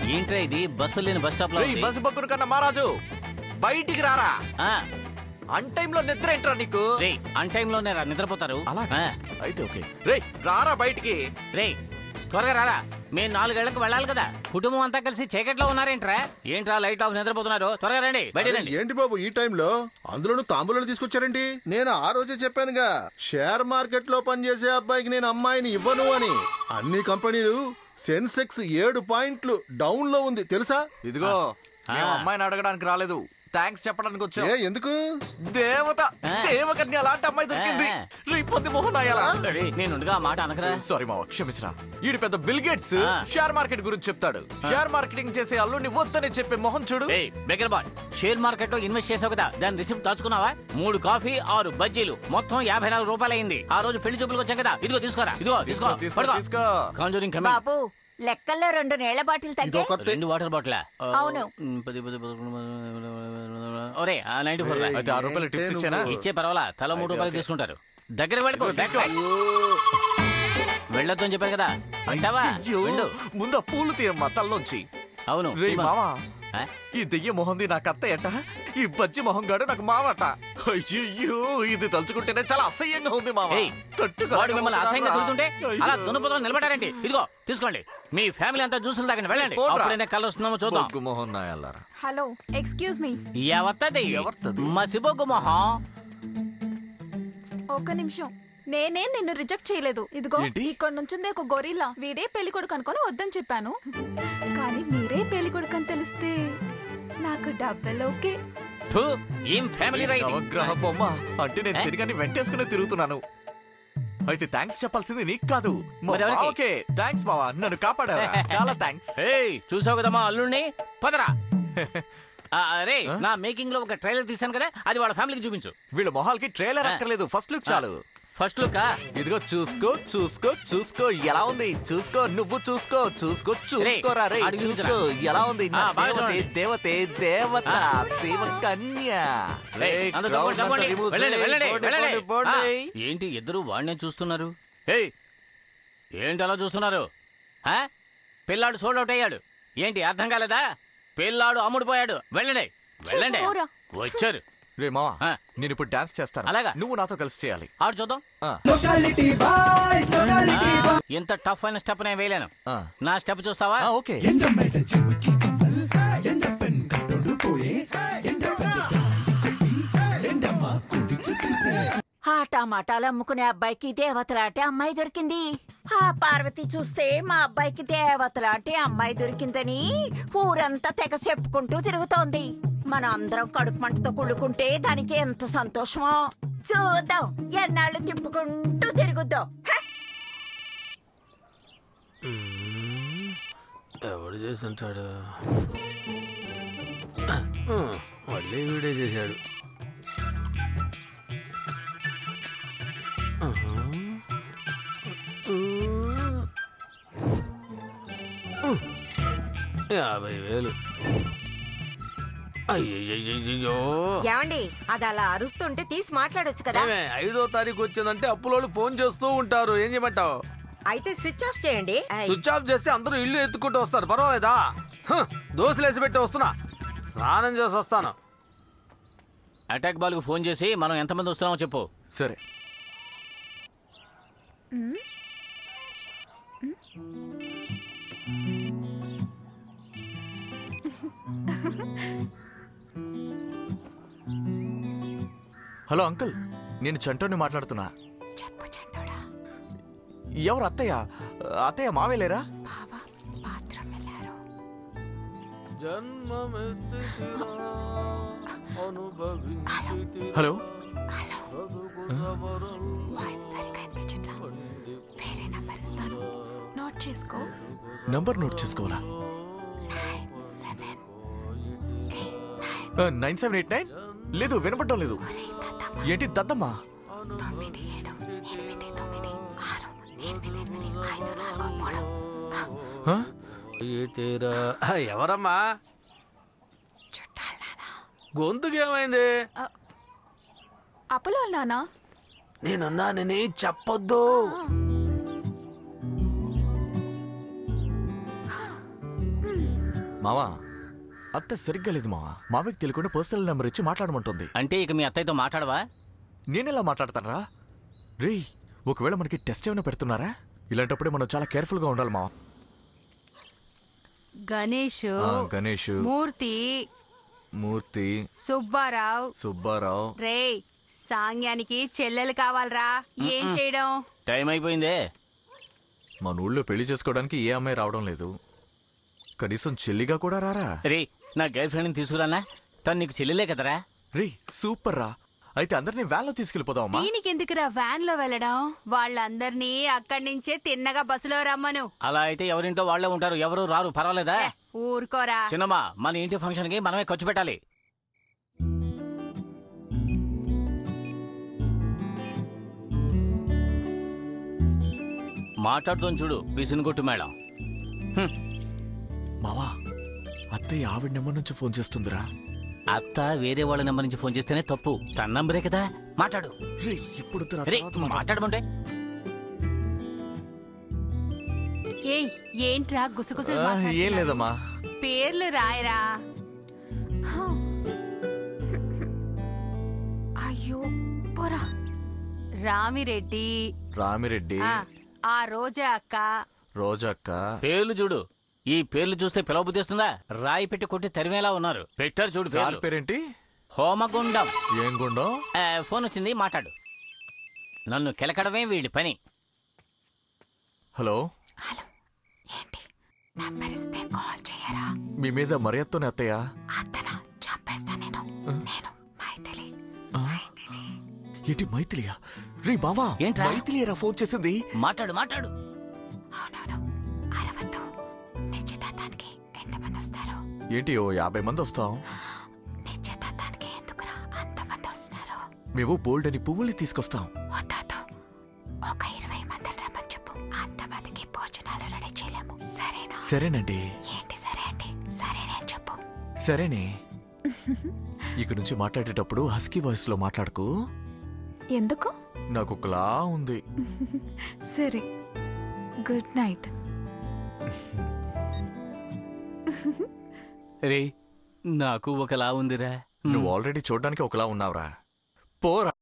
ఏంట్రా ఇది బస్సు లేని బస్ స్టాప్ లో రేయ్, ఉంది. బస్సు పక్కన కన్నా మహారాజు బయటికి రారా ఆ, అన్ టైంలో నిద్ర ఏంట్రా నీకు రేయ్ అన్ టైం లోనే రా నిద్రపోతారు అలా ఆ, అయితే ఓకే రేయ్ రారా బయటికి రేయ్ త్వరగా రారా మేము నాలుగేళ్లకు వెళ్ళాలి కదా కుటుంబం అంతా కలిసి చీకట్లో ఉన్నారేంట్రా ఏంట్రా లైట్ ఆఫ్ నిద్రపోతున్నారు త్వరగా రండి బయట రండి ఏంటి బాబు ఈ టైంలో అందులోనూ తాంబూలాలు తీసుకొచ్చారండి నేను ఆ రోజే చెప్పానుగా షేర్ మార్కెట్ లో పనిచేసే అబ్బాయికి నేను అమ్మాయిని ఇవ్వను అని అన్ని కంపెనీలు సెన్సెక్స్ ఏడు పాయింట్లు డౌన్ లో ఉంది తెలుసా ఇదిగో ఆ. మేము అమ్మాయిని అడగడానికి రాలేదు థ్యాంక్స్ చెప్పడానికి వచ్చాం ఏ ఎందుకు దేవత ఆ. దేవకన్య అలాంటి అమ్మాయి దొరికింది ఆ. రేయ్, పొద్దు మొహం నాయాలా రేయ్, నేను ఉండగా ఆ మాట అనకరా సారీ మావ క్షమించరా ఈడు పెద్ద బిల్ గేట్స్ ఆ. షేర్ మార్కెట్ గురించి చెప్తాడు షేర్ మార్కెటింగ్ చేసే అల్లుడిని వద్దని చెప్పే మొహం చూడు ఏయ్ బెగర్ బాయ్ షేర్ మార్కెట్ లో ఇన్వెస్ట్ చేసావు కదా దాని రిసిప్ట్ దాచుకున్నావా మూడు కాఫీ ఆరు బజ్జీలు మొత్తం యాభై నాలుగు రూపాయలు అయింది ఆ రోజు పెళ్లి చూపులకు వచ్చాం కదా ఇదిగో తీసుకోరా ఇదిగో తీసుకో తీసుకో తీసుకో కాంజూరింగ్ కమింగ్ బాబు లెక్కల్లో రెండు నీళ్ల బాటిల్ తగ్గే ఇదొక రెండు వాటర్ బాటిల్ అవును. పది పది పదకొండు ఒరే నైన్టీ ఫోర్ అయితే ఆరు రూపాయలు టిప్స్ ఇచ్చానా ఇచ్చే పర్వాలా తల మూడు రూపాయలు తీసుకుంటారు దగ్గర పెట్టుకో తీసుకో. వెళ్ళొద్దు అని చెప్పారు కదా అంటావా అయ్యో, వెళ్ళు ముందు ఆ పూలు తీయమ్మా తలలోంచి అవును రేయ్ తీమా. మావా ఆ? ఈ దెయ్య మొహంది నాకు అత్తయ్యట ఈ బజ్జి మొహం గాడు నాకు మావట అయ్యో ఇది తలుచుకుంటేనే చాలా అసహ్యంగా ఉంది మావ ఏయ్, వాడు మిమ్మల్ని అసహ్యంగా తిరుగుతుంటే అలా దున్నపోతలు నిలబడారండి ఇదిగో తీసుకోండి మీ ఫ్యామిలీ అంతా జ్యూసులు తాగండి వెళ్ళండి పోన్రా. అప్పుడైనా కలర్ వస్తున్నామో చూద్దాం బొగ్గు మొహం నాయల్లారా హలో ఎక్స్క్యూజ్ మీ ఎవత్తది ఎవరితది? మసిబొగ్గు మొహం ఒక్క నిమిషం నేనే నిన్ను రిజెక్ట్ చేయలేదు ఇదిగో ఏంటి? ఇక్కడ నుంచింది ఒక గొరిల్లా వీడే పెళ్లి కొడుకు అనుకొని వద్దని చెప్పాను కానీ మీరే పెళ్లి కొడుకు అని తెలిస్తే నాకు డబ్బులు ఓకే థు, ఏం ఫ్యామిలీ రైతు నవగ్రహ బొమ్మ అంటే నేను ఏ? చెరిగాని వెంటేసుకుని తిరుగుతున్నాను అయితే థ్యాంక్స్ చెప్పాల్సింది నీకు కాదు మా మరి ఎవరికి? ఓకే థ్యాంక్స్ మావా నన్ను కాపాడారా చాలా థ్యాంక్స్ ఏయ్ చూసావు కదా మా అల్లుడిని పదరా ఆ, అరే నా మేకింగ్ లో ఒక ట్రైలర్ తీశాను కదా అది వాళ్ళ ఫ్యామిలీకి చూపించు వీళ్ళ మొహాలకి ట్రైలర్ ఆ. అక్కర్లేదు ఫస్ట్ లుక్ చాలు ఫస్ట్ లుక్ ఇదిగో చూసుకో చూసుకో చూసుకో ఎలా ఉంది చూసుకో నువ్వు చూసుకో చూసుకో చూసుకోరా రే అడిగి చూసుకో చూపించరా. ఎలా ఉంది నా ఆ, బాగా దేవతే చూడండి. దేవతే దేవత ఆ. దేవ కన్య ఏయ్, అందరూ తప్పండి, తప్పండి. వెళ్ళండి, వెళ్ళండి, వెళ్ళండి. ఆ, ఏంటి ఇద్దరు వాడినే చూస్తున్నారు ఏయ్ ఏంటి అలా చూస్తున్నారు ఆ? పిల్లాడు సోల్డ్ అవుట్ అయ్యాడు ఏంటి అర్థం కాలేదా పిల్లాడు అమ్ముడుపోయాడు వెళ్ళండి వెళ్ళండి పోరా. వచ్చారు రే మావా ఆ. నేను ఇప్పుడు డాన్స్ చేస్తాను అలాగా? నువ్వు నాతో కలిసి చేయాలి ఆడు చూద్దాం ఆ. ఆ, ఇంత టఫ్ అయిన స్టెప్ నేను వేయలేను ఆ. నా స్టెప్ చూస్తావా ఆ, ఓకే ఆ టమాటాలు అమ్ముకునే అబ్బాయికి దేవతలాంటి అమ్మాయి దొరికింది ఆ పార్వతి చూస్తే మా అబ్బాయికి దేవతలాంటి అమ్మాయి దొరికిందని ఊరంతా తెగ చెప్పుకుంటూ తిరుగుతోంది మనం అందరం కడుపు మంటతో కుళ్ళుకుంటే దానికి ఎంత సంతోషమో చూద్దాం ఎన్నాళ్ళు తిప్పుకుంటూ తిరుగుద్దాం హ! ఎవడు చేసి ఉంటాడు మళ్ళీ వీడే చేశాడు యాభై వేలు అయ్యయ్యో ఏమండి అది అలా అరుస్తుంటే తీసి మాట్లాడొచ్చు కదా ఏమే, ఐదో తారీఖు వచ్చిందంటే అప్పులోళ్ళు ఫోన్ చేస్తూ ఉంటారు ఏం చేయమంటావు అయితే స్విచ్ ఆఫ్ చేయండి ఐ, స్విచ్ ఆఫ్ చేస్తే అందరూ ఇల్లు ఎత్తుకుంటూ వస్తారు పర్వాలేదా హ్, దోశలేసి పెట్టి వస్తున్నా స్నానం చేసి వస్తాను అటాక్ బాల్ కు ఫోన్ చేసి మనం ఎంతమంది వస్తున్నామో చెప్పు సరే హలో అంకుల్ నేను చంటోని మాట్లాడుతున్నా చెప్పు చండోడా ఎవరు అత్తయ్య అత్తయ్య మావేలేరా బావా బాత్రూమ్ వెళ్ళారు జన్మమెత్తితిరా, అనుభవించితిరా, హలో వాయిస్ సరిగా అనిపించట్లా వేరే నంబర్ ఇస్తాను నోట్ చేసుకో నంబర్ నోట్ చేసుకోవాలా nine seven eight nine nine seven eight nine లేదు వినపడడం లేదు ఒరే దద్దమ్మ ఏంటి దద్దమ్మా తొమ్మిది ఏడు ఎనిమిది తొమ్మిది ఆరు ఎనిమిది ఎనిమిది ఐదు నాలుగు మూడు హ? ఏ తీరా ఆ, ఎవరమ్మా చుట్టాలు నానా గొంతుకేమైంది అప్పులో నానా నేనున్నానని చెప్పొద్దు మావా అత్త సరిగ్గా లేదు మావా మావకి తెలియకుండా పర్సనల్ నెంబర్ ఇచ్చి మాట్లాడమంటుంది అంటే ఇక మీ అత్తయ్యతో మాట్లాడవా నేనెలా మాట్లాడతానరా రే ఒకవేళ మనకి టెస్ట్ ఏమైనా పెడుతున్నారా ఇలాంటప్పుడే మనం చాలా కేర్ఫుల్ గా ఉండాలి మావా గణేష్ ఆ, గణేష్ మూర్తి మూర్తి సుబ్బారావు సుబ్బారావు రే సాంగ్యానికి చెల్లెలు కావాలరా ఏం చేయడం టైం అయిపోయిందే మన ఊళ్ళో పెళ్లి చేసుకోవడానికి ఏ అమ్మాయి రావడం లేదు కనీసం చెల్లిగా కూడా రారా రే నా గర్ల్ ఫ్రెండ్ని తీసుకురానా తను నీకు చెల్లెలే కదరా రే సూపర్ రా అయితే అందరినీ వ్యాన్లో తీసుకెళ్ళిపోదామా దీనికి ఎందుకురా వ్యాన్ లో వెళ్ళడం వాళ్ళందరినీ అక్కడి నుంచే తిన్నగా బస్సులో రమ్మను అలా అయితే ఎవరింటో వాళ్ళే ఉంటారు ఎవరు రారు పర్వాలేదా ఏ, ఊరుకోరా చిన్నమ్మా మన ఇంటి ఫంక్షన్ కి మనమే ఖర్చు పెట్టాలి మాట్లాడుతాం చూడు పిసిని కొట్టు మేడం మావా అత్తయ్య ఆవిడ నెంబర్ నుంచి ఫోన్ చేస్తుందిరా అత్త వేరే వాళ్ళ నెంబర్ నుంచి ఫోన్ చేస్తేనే తప్పు తన నంబరే కదా మాట్లాడు రే ఇప్పుడు వద్దురా, రే తర్వాత మాట్లాడదాం. మాట్లాడమంటే ఏయ్ ఏంట్రా గుసగుసలు ఆ, ఏం మాట్లాడుతున్నావు? లేదమ్మా పేర్లు రాయరా అయ్యో పోరా రామిరెడ్డి రామిరెడ్డి ఆ, ఆ రోజా అక్క రోజక్క పేర్లు చూడు ఈ పేర్లు చూస్తే పిలవబుద్ధిస్తుందా రాయి పెట్టి కొట్టి తరిమేలా ఉన్నారు పెట్టారు చూడు సార్ పేర్లు పేరేంటి హోమగుండం ఏం గుండం ఆ, ఫోన్ వచ్చింది మాట్లాడు నన్ను కెలకడమే వీడి పని హలో ఏంటి నెంబర్ ఇస్తే కాల్ చేయరా మీ మీద మర్యాదతోనే అత్తయ్య అత్తన చంపేస్తా నేను నేను మైథిలి ఆ? ఏంటి మైథిలియా రే బావా ఏంట్రా? మైథిలియరా ఫోన్ చేసింది మాట్లాడు మాట్లాడు అవునవును అరవద్దు నిశ్చితార్థానికి ఎంతమంది వస్తారు ఏంటి ఓ యాభై మంది వస్తాం నిశ్చితార్థానికి ఎందుకురా అంతమంది వస్తున్నారు మేము బోల్డ్ అని పువ్వుల్ని తీసుకొస్తాం వద్దు ఒక ఇరవై మందిని రమ్మని చెప్పు అంతమందికి భోజనాలు రెడీ చేయలేము సరేనా సరేనండి ఏంటి సరే అండి సరేనే చెప్పు సరేనే ఇక నుంచి మాట్లాడేటప్పుడు హస్కీ వాయిస్ లో మాట్లాడకు ఎందుకు నాకు ఒకలా ఉంది సరే గుడ్ నైట్ రే నాకు ఒకలా ఉందిరా నువ్వు ఆల్రెడీ చూడడానికి ఒకలా ఉన్నావురా పోరా